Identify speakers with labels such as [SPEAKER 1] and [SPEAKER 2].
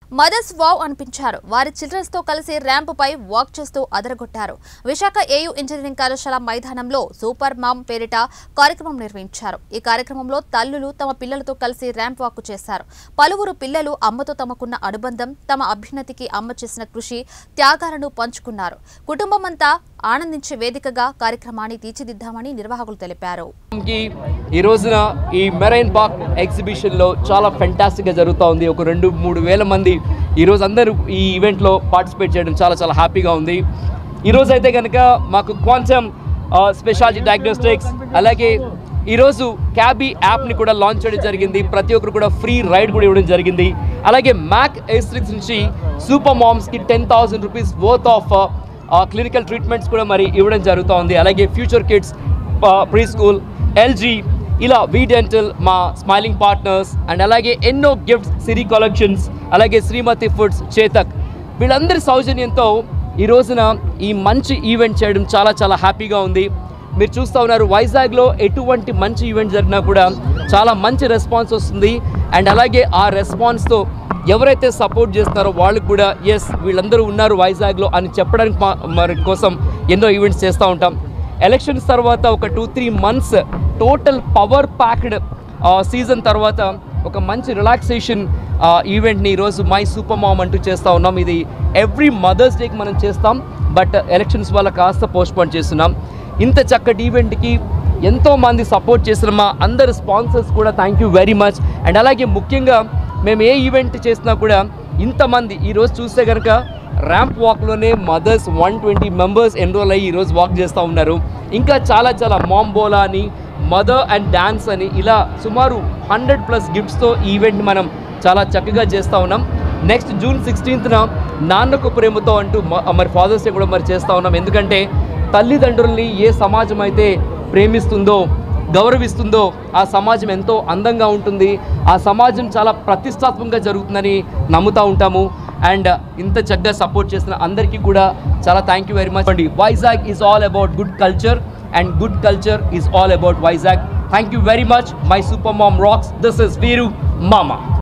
[SPEAKER 1] mothers wow అనిపించారు వారి children's తో కలిసి ర్యాంప్ పై వాక్ చేస్తూ అదరగొట్టారు విశాఖ ఏయూ ఇంజనీరింగ్ కళాశాల మైదానంలో సూపర్ మామ్ పేరిట కార్యక్రమం నిర్వహించారు ఈ కార్యక్రమంలో తల్లులు తమ పిల్లలతో కలిసి ర్యాంప్ వాక్ చేశారు పలువురు పిల్లలు అమ్మతో తమకున్న అనుబంధం తమ అభ్యున్నతికి అమ్మ చేసిన కృషి త్యాగాలను పంచుకున్నారు కుటుంబమంతా ఆనందించే వేదికగా కార్యక్రమాన్ని తీర్చిదిద్దామని నిర్వాహకులు తెలిపారు
[SPEAKER 2] కి ఈ రోజున ఈ మెరైన్ పార్క్ ఎగ్జిబిషన్లో చాలా ఫెంటాస్టిక్గా జరుగుతూ ఉంది ఒక రెండు మూడు వేల మంది ఈరోజు అందరూ ఈ ఈవెంట్లో పార్టిసిపేట్ చేయడం చాలా చాలా హ్యాపీగా ఉంది ఈరోజు అయితే కనుక మాకు క్వాంటమ్ స్పెషాలిటీ డయాగ్నోస్టిక్స్ అలాగే ఈరోజు క్యాబీ యాప్ని కూడా లాంచ్ చేయడం జరిగింది ప్రతి ఒక్కరు కూడా ఫ్రీ రైడ్ కూడా ఇవ్వడం జరిగింది అలాగే మ్యాక్ ఎస్ట్రిక్స్ నుంచి సూపర్ మామ్స్కి ten thousand rupees worth of clinical treatments కూడా మరి ఇవ్వడం జరుగుతూ ఉంది అలాగే future kids preschool LG ఇలా వి డెంటల్ మా స్మైలింగ్ పార్ట్నర్స్ అండ్ అలాగే ఎన్నో గిఫ్ట్స్ సిరి కలెక్షన్స్ అలాగే శ్రీమతి ఫుడ్స్ చేతక్ వీళ్ళందరి సౌజన్యంతో ఈ రోజున ఈ మంచి ఈవెంట్ చేయడం చాలా చాలా హ్యాపీగా ఉంది మీరు చూస్తూ ఉన్నారు వైజాగ్లో ఎటువంటి మంచి ఈవెంట్ జరిగినా కూడా చాలా మంచి రెస్పాన్స్ వస్తుంది అండ్ అలాగే ఆ రెస్పాన్స్తో ఎవరైతే సపోర్ట్ చేస్తున్నారో వాళ్ళకి కూడా ఎస్ వీళ్ళందరూ ఉన్నారు వైజాగ్లో అని చెప్పడానికి మా- మరి కోసం ఎన్నో ఈవెంట్స్ చేస్తూ ఉంటాం ఎలక్షన్స్ తర్వాత ఒక two three months total power packed season తర్వాత ఒక మంచి రిలాక్సేషన్ ఈవెంట్ని ఈరోజు మై సూపర్ మామ్ అంటూ చేస్తూ ఉన్నాం ఇది ఎవ్రీ మదర్స్ డేకి మనం చేస్తాం బట్ ఎలక్షన్స్ వల్ల కాస్త పోస్ట్పోన్ చేస్తున్నాం ఇంత చక్కటి ఈవెంట్కి ఎంతో మంది సపోర్ట్ చేసిన మా అందరు స్పాన్సర్స్ కూడా thank you very much and అలాగే ముఖ్యంగా మేము ఏ ఈవెంట్ చేసినా కూడా ఇంతమంది ఈరోజు చూస్తే కనుక ర్యాంప్ వాక్లోనే mothers one twenty members enrol అయ్యి ఈరోజు వాక్ చేస్తూ ఉన్నారు ఇంకా చాలా చాలా మాంబోలా అని మదర్ అండ్ డాన్స్ అని ఇలా సుమారు హండ్రెడ్ ప్లస్ గిఫ్ట్స్తో ఈ ఈవెంట్ మనం చాలా చక్కగా చేస్తూ ఉన్నాం నెక్స్ట్ జూన్ సిక్స్టీన్త్న నాన్నకు ప్రేమతో అంటూ మ- మరి ఫాదర్స్ డే కూడా మరి చేస్తూ ఉన్నాం ఎందుకంటే తల్లిదండ్రుల్ని ఏ సమాజం అయితే ప్రేమిస్తుందో గౌరవిస్తుందో ఆ సమాజం ఎంతో అందంగా ఉంటుంది ఆ సమాజం చాలా ప్రతిష్టాత్మకంగా జరుగుతుందని నమ్ముతూ ఉంటాము అండ్ ఇంత చక్కగా సపోర్ట్ చేసిన అందరికీ కూడా చాలా థ్యాంక్ యూ వెరీ మచ్ అండి Vizag is all about good culture and good culture is all about Vizag thank you very much my super mom rocks this is వీరు మామా